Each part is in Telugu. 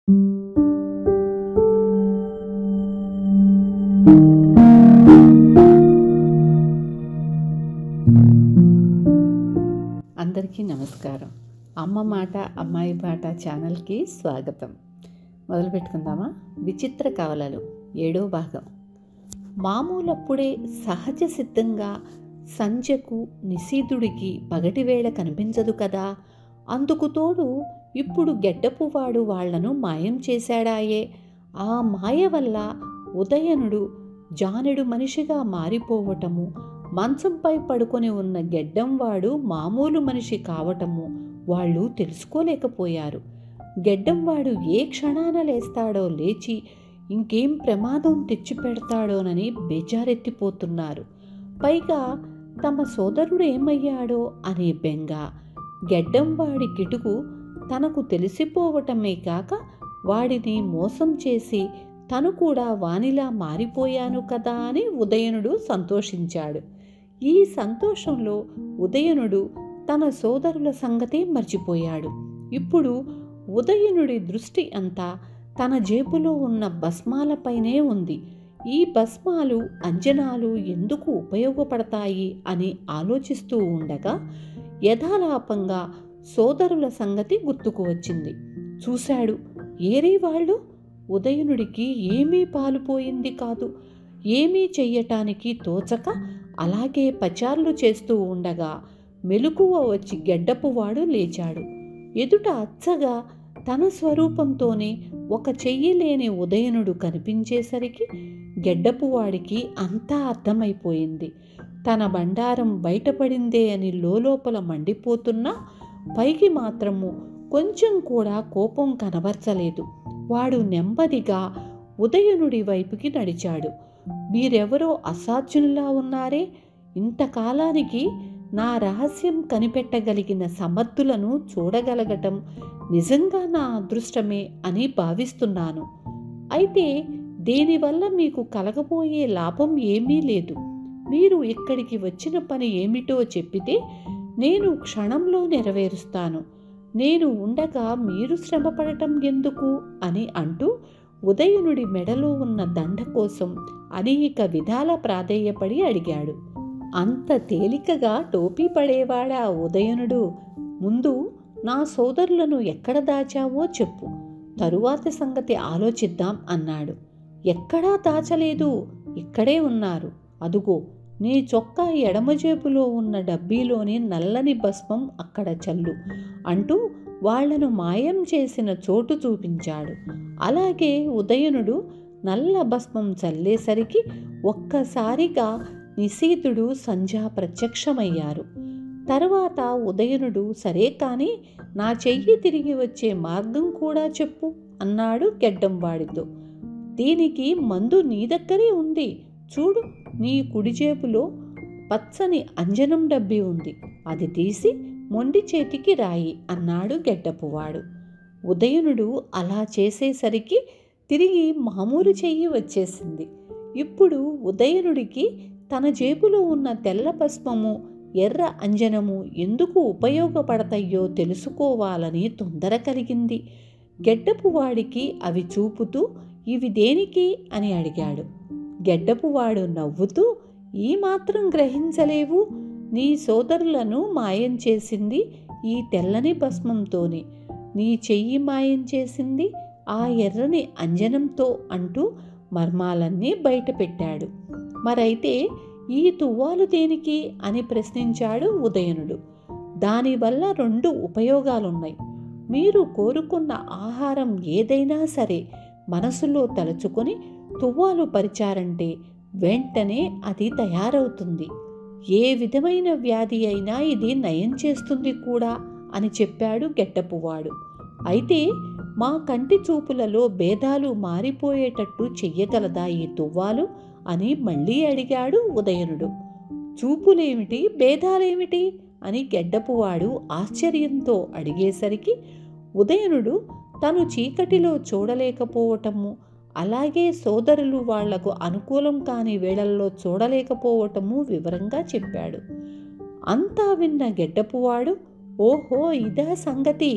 అందరికీ నమస్కారం అమ్మ మాట అమ్మాయి పాట ఛానల్కి స్వాగతం మొదలు పెట్టుకుందామా విచిత్ర కవలలు ఏడో భాగం మామూలప్పుడే సహజ సిద్ధంగా సంజకు నిశీధుడికి పగటివేళ కనిపించదు కదా అందుకు తోడు ఇప్పుడు గెడ్డపువాడు వాళ్లను మాయం చేశాడాయే ఆ మాయ వల్ల ఉదయనుడు జానెడు మనిషిగా మారిపోవటము మంచంపై పడుకొని ఉన్న గెడ్డంవాడు మామూలు మనిషి కావటము వాళ్ళు తెలుసుకోలేకపోయారు గెడ్డంవాడు ఏ క్షణాన లేస్తాడో లేచి ఇంకేం ప్రమాదం తెచ్చిపెడతాడోనని బేజారెత్తిపోతున్నారు పైగా తమ సోదరుడు ఏమయ్యాడో అనే బెంగ గెడ్డంవాడి కిటుకు తనకు తెలిసిపోవటమే కాక వాడిని మోసం చేసి తను కూడా వానిలా మారిపోయాను కదా అని ఉదయనుడు సంతోషించాడు ఈ సంతోషంలో ఉదయనుడు తన సోదరుల సంగతే మర్చిపోయాడు ఇప్పుడు ఉదయనుడి దృష్టి అంతా తన జేబులో ఉన్న భస్మాలపైనే ఉంది ఈ భస్మాలు అంజనాలు ఎందుకు ఉపయోగపడతాయి అని ఆలోచిస్తూ ఉండగా యథాలాపంగా సోదరుల సంగతి గుర్తుకు వచ్చింది చూశాడు ఏరీ వాళ్ళు ఉదయనుడికి ఏమీ పాలుపోయింది కాదు ఏమీ చెయ్యటానికి తోచక అలాగే పచార్లు చేస్తూ ఉండగా మెలకువ వచ్చి గెడ్డపువాడు లేచాడు ఎదుట అచ్చగా తన స్వరూపంతోనే ఒక చెయ్యి లేని ఉదయనుడు కనిపించేసరికి గెడ్డపువాడికి అంతా అర్థమైపోయింది తన బండారం బయటపడిందే అని లోపల మండిపోతున్నా పైకి మాత్రము కొంచెం కూడా కోపం కనబరచలేదు వాడు నెమ్మదిగా ఉదయనుడి వైపుకి నడిచాడు మీరెవరో అసాధ్యునిలా ఉన్నారే ఇంతకాలానికి నా రహస్యం కనిపెట్టగలిగిన సమర్థులను చూడగలగటం నిజంగా నా అదృష్టమే అని భావిస్తున్నాను అయితే దేనివల్ల మీకు కలగబోయే లాభం ఏమీ లేదు మీరు ఇక్కడికి వచ్చిన పని ఏమిటో చెప్పితే నేను క్షణంలో నెరవేరుస్తాను నేను ఉండగా మీరు శ్రమపడటం ఎందుకు అని అంటూ ఉదయనుడి మెడలో ఉన్న దండ కోసం అనేక విధాల ప్రాధేయపడి అడిగాడు అంత తేలికగా టోపీ పడేవాడా ఉదయనుడు ముందు నా సోదరులను ఎక్కడ దాచావో చెప్పు తరువాతి సంగతి ఆలోచిద్దాం అన్నాడు ఎక్కడా దాచలేదు ఇక్కడే ఉన్నారు అదుగో నీ చొక్కా ఎడమ జేబులో ఉన్న డబ్బీలోని నల్లని భస్మం అక్కడ చల్లు అంటూ వాళ్లను మాయం చేసిన చోటు చూపించాడు అలాగే ఉదయనుడు నల్ల భస్మం చల్లేసరికి ఒక్కసారిగా నిశీతుడు సంధ్య ప్రత్యక్షమయ్యారు తర్వాత ఉదయనుడు సరే కాని నా చెయ్యి తిరిగి వచ్చే మార్గం కూడా చెప్పు అన్నాడు గెడ్డంవాడితో దీనికి మందు నీ దగ్గరే ఉంది చూడు నీ కుడి జేబులో పచ్చని అంజనం డబ్బి ఉంది అది తీసి మొండి చేతికి రాయి అన్నాడు గెడ్డపువాడు ఉదయనుడు అలా చేసేసరికి తిరిగి మామూలు చెయ్యి వచ్చేసింది ఇప్పుడు ఉదయనుడికి తన జేబులో ఉన్న తెల్ల భస్మము ఎర్ర అంజనము ఎందుకు ఉపయోగపడతాయో తెలుసుకోవాలని తొందర కలిగింది గెడ్డపువాడికి అవి చూపుతూ ఇవి దేనికి అని అడిగాడు గెడ్డపువాడు నవ్వుతూ ఈ మాత్రం గ్రహించలేవు నీ సోదరులను మాయం చేసింది ఈ తెల్లని భస్మంతోనే నీ చెయ్యి మాయం చేసింది ఆ ఎర్రని అంజనంతో అంటూ మర్మాలన్నీ బయటపెట్టాడు మరైతే ఈ తువ్వాలు దేనికి అని ప్రశ్నించాడు ఉదయనుడు దానివల్ల రెండు ఉపయోగాలున్నాయి మీరు కోరుకున్న ఆహారం ఏదైనా సరే మనసులో తలుచుకొని తువ్వాలు పరిచారంటే వెంటనే అది తయారవుతుంది ఏ విధమైన వ్యాధి అయినా ఇది నయం చేస్తుంది కూడా అని చెప్పాడు గెట్టపువాడు అయితే మా కంటి చూపులలో భేదాలు మారిపోయేటట్టు చెయ్యగలదా ఈ తువ్వాలు అని మళ్ళీ అడిగాడు ఉదయనుడు చూపులేమిటి భేదాలేమిటి అని గెడ్డపువాడు ఆశ్చర్యంతో అడిగేసరికి ఉదయనుడు తను చీకటిలో చూడలేకపోవటము అలాగే సోదరులు వాళ్లకు అనుకూలం కాని వేళల్లో చూడలేకపోవటము వివరంగా చెప్పాడు అంతా విన్న గెడ్డపువాడు ఓహో ఇదా సంగతి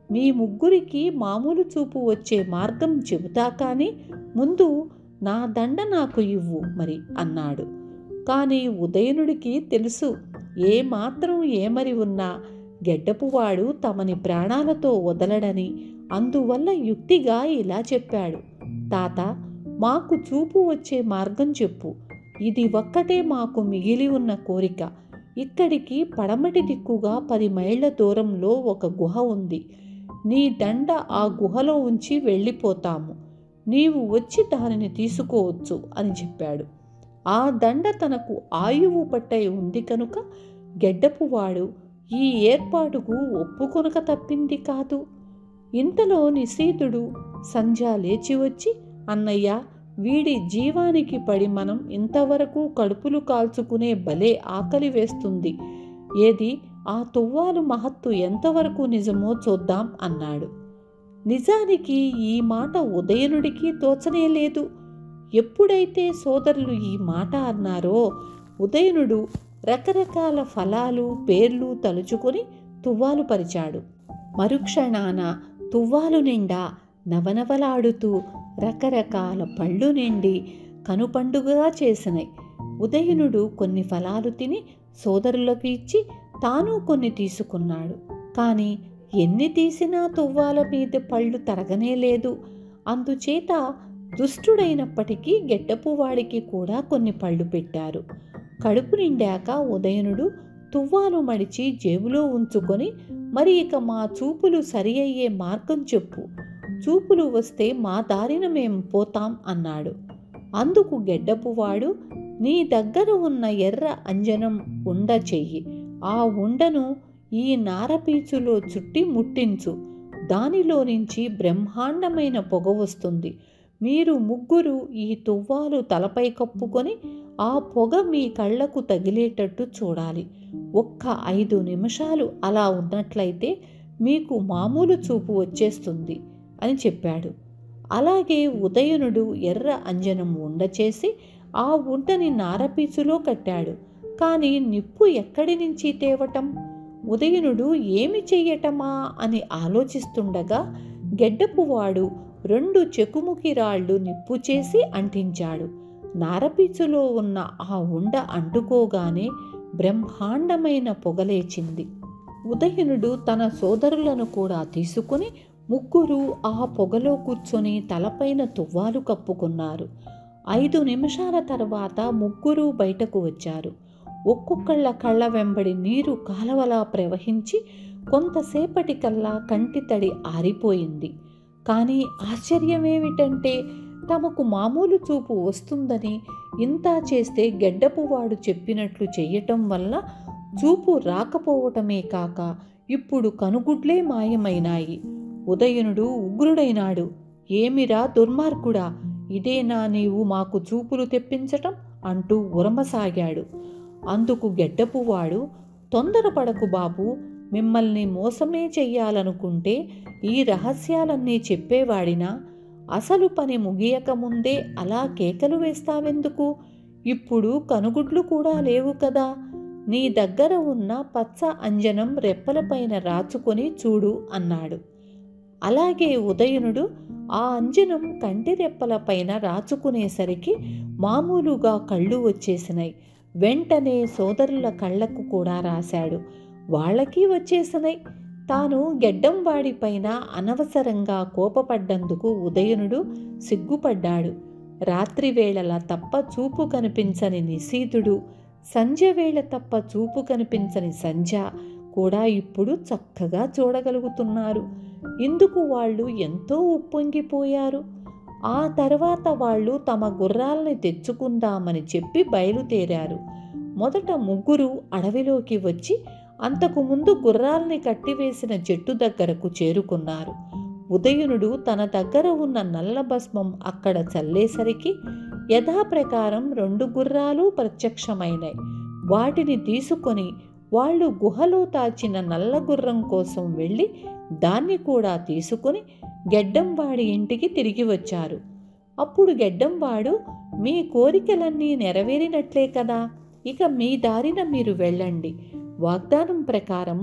మీ ముగ్గురికి మామూలు చూపు వచ్చే మార్గం చెబుతా కానీ ముందు నా దండ నాకు ఇవ్వు మరి అన్నాడు కానీ ఉదయనుడికి తెలుసు ఏ మాత్రం ఏమరి ఉన్నా గెడ్డపువాడు తమని ప్రాణాలతో వదలడని అందువల్ల యుక్తిగా ఇలా చెప్పాడు తాత మాకు చూపు వచ్చే మార్గం చెప్పు ఇది ఒక్కటే మాకు మిగిలి ఉన్న కోరిక ఇక్కడికి పడమటి దిక్కుగా పది మైళ్ళ దూరంలో ఒక గుహ ఉంది నీ దండ ఆ గుహలో ఉంచి వెళ్ళిపోతాము నీవు వచ్చి దానిని తీసుకోవచ్చు అని చెప్పాడు ఆ దండ తనకు ఆయువు పట్టై ఉంది కనుక గెడ్డపువాడు ఈ ఏర్పాటుకు ఒప్పుకొనక తప్పింది కాదు ఇంతలో నిశీతుడు సంధ్య లేచి వచ్చి అన్నయ్య వీడి జీవానికి పడి మనం ఇంతవరకు కడుపులు కాల్చుకునే భలే ఆకలి వేస్తుంది ఏది ఆ తువ్వాలు మహత్తు ఎంతవరకు నిజమో చూద్దాం అన్నాడు నిజానికి ఈ మాట ఉదయనుడికి తోచనే లేదు ఎప్పుడైతే సోదరులు ఈ మాట అన్నారో ఉదయనుడు రకరకాల ఫలాలు పేర్లు తలుచుకొని తువ్వాలు పరిచాడు మరుక్షణాన తువ్వాలు నిండా నవనవలాడుతూ రకరకాల పళ్ళు నిండి కనుపండుగగా చేసినాయి ఉదయనుడు కొన్ని ఫలాలు తిని సోదరులకు ఇచ్చి తాను కొన్ని తీసుకున్నాడు కానీ ఎన్ని తీసినా తువ్వాల మీద పళ్ళు తరగనే లేదు అందుచేత దుష్టుడైనప్పటికీ గెడ్డపు వాడికి కూడా కొన్ని పళ్ళు పెట్టారు కడుపు నిండాక ఉదయనుడు తువ్వాలు మడిచి జేబులో ఉంచుకొని మరి ఇక మా చూపులు సరి అయ్యే మార్గం చెప్పు చూపులు వస్తే మా దారిన మేం పోతాం అన్నాడు అందుకు గెడ్డపువాడు నీ దగ్గర ఉన్న ఎర్ర అంజనం ఉండ చెయ్యి ఆ ఉండను ఈ నారపీచులో చుట్టి ముట్టించు దానిలో నుంచి బ్రహ్మాండమైన పొగ వస్తుంది మీరు ముగ్గురు ఈ తువ్వాలు తలపై కప్పుకొని ఆ పొగ మీ కళ్ళకు తగిలేటట్టు చూడాలి ఒక్క ఐదు నిమిషాలు అలా ఉన్నట్లయితే మీకు మామూలు చూపు వచ్చేస్తుంది అని చెప్పాడు అలాగే ఉదయనుడు ఎర్ర అంజనం ఉండచేసి ఆ ఉంటని నారపీచులో కట్టాడు కానీ నిప్పు ఎక్కడి నుంచి తేవటం ఉదయనుడు ఏమి చెయ్యటమా అని ఆలోచిస్తుండగా గెడ్డపువాడు రెండు చెకుముకి రాళ్ళు నిప్పు చేసి అంటించాడు నారపీచులో ఉన్న ఆ ఉండ అంటుకోగానే బ్రహ్మాండమైన పొగలేచింది ఉదయనుడు తన సోదరులను కూడా తీసుకుని ముగ్గురు ఆ పొగలో కూర్చొని తలపైన తువ్వాలు కప్పుకున్నారు ఐదు నిమిషాల తర్వాత ముగ్గురు బయటకు వచ్చారు ఒక్కొక్కళ్ళ కళ్ళ వెంబడి నీరు కాలవలా ప్రవహించి కొంతసేపటికల్లా కంటి తడి ఆరిపోయింది కానీ ఆశ్చర్యమేమిటంటే తమకు మామూలు చూపు వస్తుందని ఇంత చేస్తే గెడ్డపు వాడు చెప్పినట్లు చెయ్యటం వల్ల చూపు రాకపోవటమే కాక ఇప్పుడు కనుగుడ్లే మాయమైనాయి ఉదయనుడు ఉగ్రుడైనాడు ఏమిరా దుర్మార్గుడా ఇదేనా నీవు మాకు చూపులు తెప్పించటం అంటూ ఉరమసాగాడు అందుకు గెడ్డపువాడు తొందరపడకు బాబు మిమ్మల్ని మోసమే చెయ్యాలనుకుంటే ఈ రహస్యాలన్నీ చెప్పేవాడినా అసలు పని ముగియకముందే అలా కేకలు వేస్తావెందుకు ఇప్పుడు కనుగుడ్లు కూడా లేవు కదా నీ దగ్గర ఉన్న పచ్చ అంజనం రెప్పలపైన రాచుకొని చూడు అన్నాడు అలాగే ఉదయనుడు ఆ అంజనం కంటి రెప్పలపైన రాచుకునేసరికి మామూలుగా కళ్ళు వచ్చేసినాయి వెంటనే సోదరుల కళ్ళకు కూడా రాశాడు వాళ్ళకి వచ్చేసినాయి తాను గెడ్డం వాడిపైన అనవసరంగా కోపపడ్డందుకు ఉదయనుడు సిగ్గుపడ్డాడు రాత్రివేళల తప్ప చూపు కనిపించని నిశీతుడు సంధ్య వేళ తప్ప చూపు కనిపించని సంధ్య కూడా ఇప్పుడు చక్కగా చూడగలుగుతున్నారు ఇందుకు వాళ్ళు ఎంతో ఉప్పొంగిపోయారు ఆ తర్వాత వాళ్ళు తమ గుర్రాలని తెచ్చుకుందామని చెప్పి బయలుదేరారు మొదట ముగ్గురు అడవిలోకి వచ్చి అంతకు ముందు గుర్రాల్ని కట్టివేసిన చెట్టు దగ్గరకు చేరుకున్నారు ఉదయనుడు తన దగ్గర ఉన్న నల్ల భస్మం అక్కడ చల్లేసరికి యథాప్రకారం రెండు గుర్రాలు ప్రత్యక్షమైనాయి వాటిని తీసుకొని వాళ్ళు గుహలో దాచిన నల్ల గుర్రం కోసం వెళ్ళి దాన్ని కూడా తీసుకుని గెడ్డంవాడి ఇంటికి తిరిగి వచ్చారు అప్పుడు గెడ్డంవాడు మీ కోరికలన్నీ నెరవేరినట్లే కదా ఇక మీ దారిన మీరు వెళ్ళండి వాగ్దానం ప్రకారము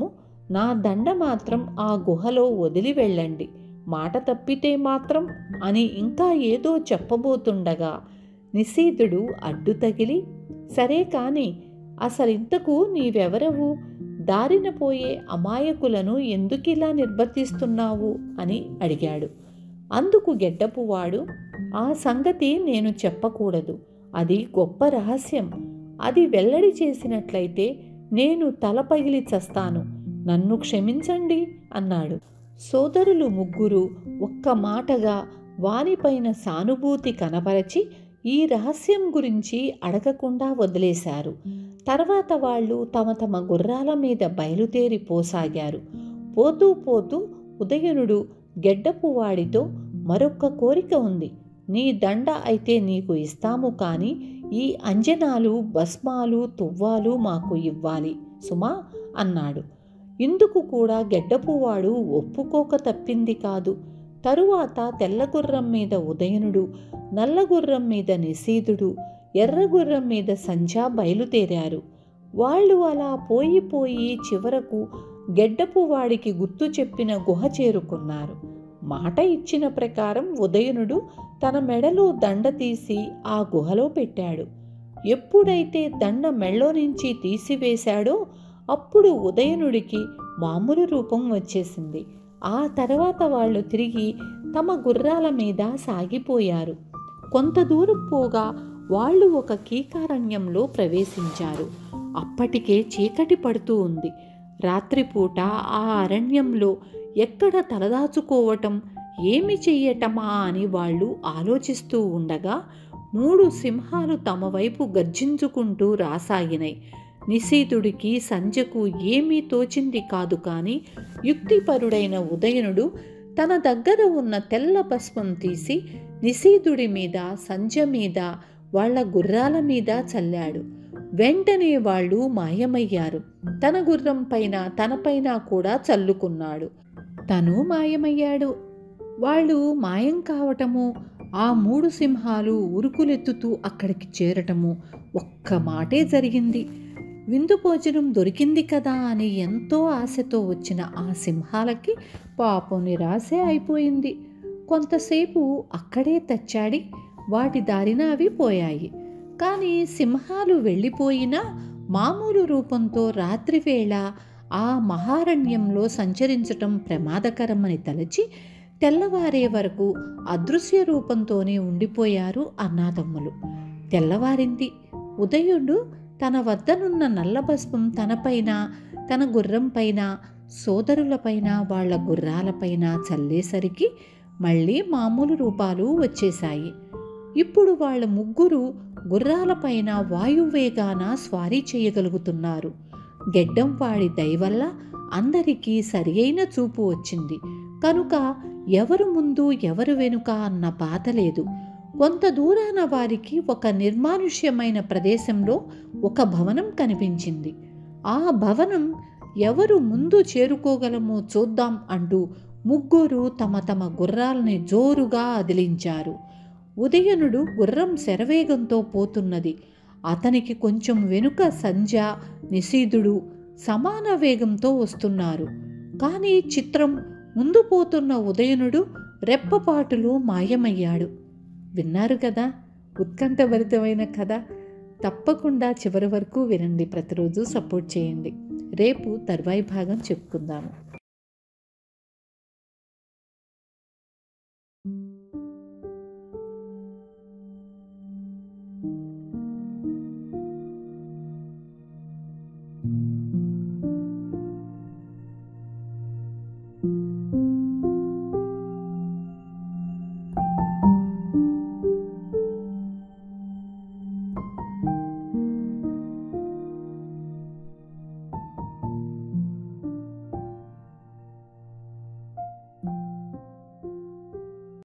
నా దండ మాత్రం ఆ గుహలో వదిలి వెళ్ళండి మాట తప్పితే మాత్రం అని ఇంకా ఏదో చెప్పబోతుండగా నిశీతుడు అడ్డు తగిలి సరే కాని అసలింతకు నీవెవరవు దారిన పోయే అమాయకులను ఎందుకిలా నిర్వర్తిస్తున్నావు అని అడిగాడు అందుకు గెడ్డపువాడు ఆ సంగతి నేను చెప్పకూడదు అది గొప్ప రహస్యం అది వెల్లడి చేసినట్లయితే నేను తల పగిలి చస్తాను నన్ను క్షమించండి అన్నాడు సోదరులు ముగ్గురు ఒక్క మాటగా వానిపైన సానుభూతి కనపరచి ఈ రహస్యం గురించి అడగకుండా వదిలేశారు తర్వాత వాళ్ళు తమ తమ గుర్రాల మీద బయలుదేరి పోసాగారు పోతూ పోతూ ఉదయనుడు గెడ్డపు వాడితో మరొక్క కోరిక ఉంది నీ దండ అయితే నీకు ఇస్తాము కానీ ఈ అంజనాలు భస్మాలు తువ్వాలు మాకు ఇవ్వాలి సుమా అన్నాడు ఇందుకు కూడా గెడ్డపువాడు ఒప్పుకోక తప్పింది కాదు తరువాత తెల్లగుర్రం మీద ఉదయనుడు నల్లగుర్రం మీద నిశీతుడు ఎర్రగుర్రం మీద సంధ్య బయలుదేరారు వాళ్ళు అలా పోయి పోయి చివరకు గెడ్డపు వాడికి గుర్తు చెప్పిన గుహ చేరుకున్నారు మాట ఇచ్చిన ప్రకారం ఉదయనుడు తన మెడలో దండ తీసి ఆ గుహలో పెట్టాడు ఎప్పుడైతే దండ మెళ్ళో నుంచి తీసివేశాడో అప్పుడు ఉదయనుడికి మామూలు రూపం వచ్చేసింది ఆ తర్వాత వాళ్ళు తిరిగి తమ గుర్రాల మీద సాగిపోయారు కొంత దూరం పోగా వాళ్ళు ఒక కీకారణ్యంలో ప్రవేశించారు అప్పటికే చీకటి పడుతూ ఉంది రాత్రిపూట ఆ అరణ్యంలో ఎక్కడ తలదాచుకోవటం ఏమి చెయ్యటమా అని వాళ్ళు ఆలోచిస్తూ ఉండగా మూడు సింహాలు తమ వైపు గర్జించుకుంటూ రాసాగినాయి నిశీతుడికి సంజకు ఏమీ తోచింది కాదు కానీ యుక్తిపరుడైన ఉదయనుడు తన దగ్గర ఉన్న తెల్ల భస్మం తీసి నిశీతుడి మీద సంజ మీద వాళ్ళ గుర్రాల మీద చల్లాడు వెంటనే వాళ్ళు మాయమయ్యారు తన గుర్రం పైన తనపైన కూడా చల్లుకున్నాడు తను మాయమయ్యాడు వాళ్ళు మాయం కావటము ఆ మూడు సింహాలు ఉరుకులెత్తుతూ అక్కడికి చేరటము ఒక్క మాటే జరిగింది విందు భోజనం దొరికింది కదా అని ఎంతో ఆశతో వచ్చిన ఆ సింహాలకి పాపం నిరాశే అయిపోయింది కొంతసేపు అక్కడే తచ్చాడి వాటి దారిన అవి పోయాయి కానీ సింహాలు వెళ్ళిపోయినా మామూలు రూపంతో రాత్రివేళ ఆ మహారణ్యంలో సంచరించటం ప్రమాదకరమని తలచి తెల్లవారే వరకు అదృశ్య రూపంతోనే ఉండిపోయారు అన్నాదమ్ములు తెల్లవారింది ఉదయుడు తన వద్దనున్న నల్లభస్మం తనపైన తన గుర్రంపైన సోదరులపైన వాళ్ళ గుర్రాలపైన చల్లేసరికి మళ్ళీ మామూలు రూపాలు వచ్చేశాయి ఇప్పుడు వాళ్ళ ముగ్గురు గుర్రాలపైన వాయువేగాన స్వారీ చేయగలుగుతున్నారు గెడ్డం వాడి దయవల్ల అందరికీ సరియైన చూపు వచ్చింది కనుక ఎవరు ముందు ఎవరు వెనుక అన్న బాధ లేదు కొంత దూరాన వారికి ఒక నిర్మానుష్యమైన ప్రదేశంలో ఒక భవనం కనిపించింది ఆ భవనం ఎవరు ముందు చేరుకోగలమో చూద్దాం అంటూ ముగ్గురు తమ తమ గుర్రాలని జోరుగా అదిలించారు ఉదయనుడు గుర్రం శరవేగంతో పోతున్నది అతనికి కొంచెం వెనుక సంధ్య నిశీధుడు సమాన వేగంతో వస్తున్నారు కానీ చిత్రం ముందు పోతున్న ఉదయనుడు రెప్పపాటులో మాయమయ్యాడు విన్నారు కదా ఉత్కంఠభరితమైన కథ తప్పకుండా చివరి వరకు వినండి ప్రతిరోజు సపోర్ట్ చేయండి రేపు తర్వాయి భాగం చెప్పుకుందాము